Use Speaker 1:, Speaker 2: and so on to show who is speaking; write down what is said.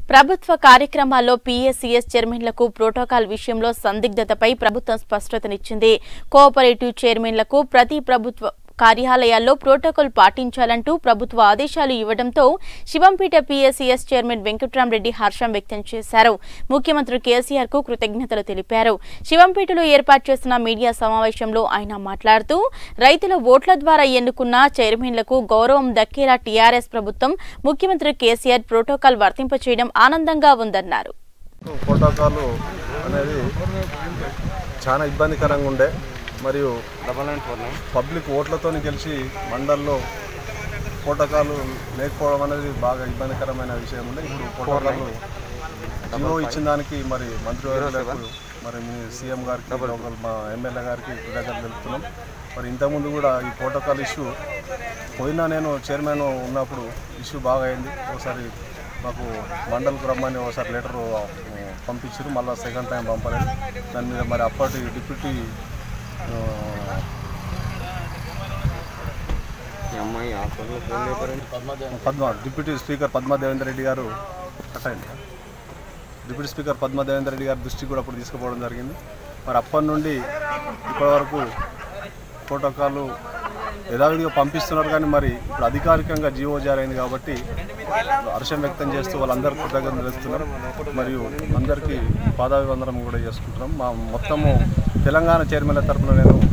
Speaker 1: ప్రభుత్వ కార్యక్రమాల్లో PSCS చైర్మన్లకు protocol విషయంలో సందిగ్ధతపై ప్రభుత్వం స్పష్టతనిచ్చింది కోఆపరేటివ్ చైర్మన్లకు ప్రతి ప్రభుత్వ కార్యాలయాల్లో ప్రోటోకాల్ పాటించాలంటూ ప్రభుత్వ ఆదేశాలు ఇవ్వడంతో శివంపేట పీఎస్సీఎస్ చైర్మన్ వెంకట్రామరెడ్డి హర్షం వ్యక్తం చేశారు ముఖ్యమంత్రి కేసీఆర్ కు కృతజ్ఞతలు తెలిపారు శివంపేటలో ఏర్పాటు చేసిన మీడియా సమావేశంలో ఆయన మాట్లాడుతూ రైతుల ఓట్ల ద్వారా ఎన్నుకున్న చైర్మన్లకు గౌరవం దక్కేలా టీఆర్ఎస్ ప్రభుత్వం ముఖ్యమంత్రి కేసీఆర్ ప్రోటోకాల్ వర్తింపచేయడం ఆనందంగా ఉందన్నారు
Speaker 2: ప్రోటోకాల్ అనేది చాలా ఇబ్బందికరంగా ఉండే మరియు పబ్లిక్ ఓట్లతో గెలిచి మండల్లో ప్రోటోకాల్ లేకపోవడం అనేది బాగా ఇబ్బందికరమైన విషయం ఉండే ఇప్పుడు ప్రోటోకాల్ జియో ఇచ్చిన దానికి మరి మంత్రివర్యులకు మరి మీ సీఎం గారికి లోకల్ మా ఎమ్మెల్యే గారికి కృతజ్ఞతలు తెలుపుతున్నాం మరి ఇంతకుముందు కూడా ఈ ప్రోటోకాల్ ఇష్యూ పోయినా నేను చైర్మన్ ఉన్నప్పుడు ఇష్యూ బాగా అయింది ఒకసారి మాకు మండలికి రమ్మని ఒకసారి లెటర్ పంపించారు మళ్ళీ సెకండ్ టైం పంపలేదు దాని మీద మరి అప్పటి డిప్యూటీ ఆ, Padma deputy speaker Padma Devender Reddy garu cut అయింది డిప్యూటీ స్పీకర్ పద్మా దేవేందర్ రెడ్డి గారి దృష్టికి కూడా అప్పుడు తీసుకుపోవడం జరిగింది మరి అప్పటి నుండి ఇప్పటి వరకు ప్రోటోకాల్ యథావిధిగా పంపిస్తున్నారు కానీ మరి ఇప్పుడు అధికారికంగా జీవో జారైంది కాబట్టి హర్షం వ్యక్తం చేస్తూ వాళ్ళందరూ కృతజ్ఞతలు తెలుస్తున్నారు మరియు అందరికీ పాదాభివందనం కూడా చేసుకుంటున్నాం మా మొత్తము తెలంగాణ చైర్మన్ల తరఫున నేను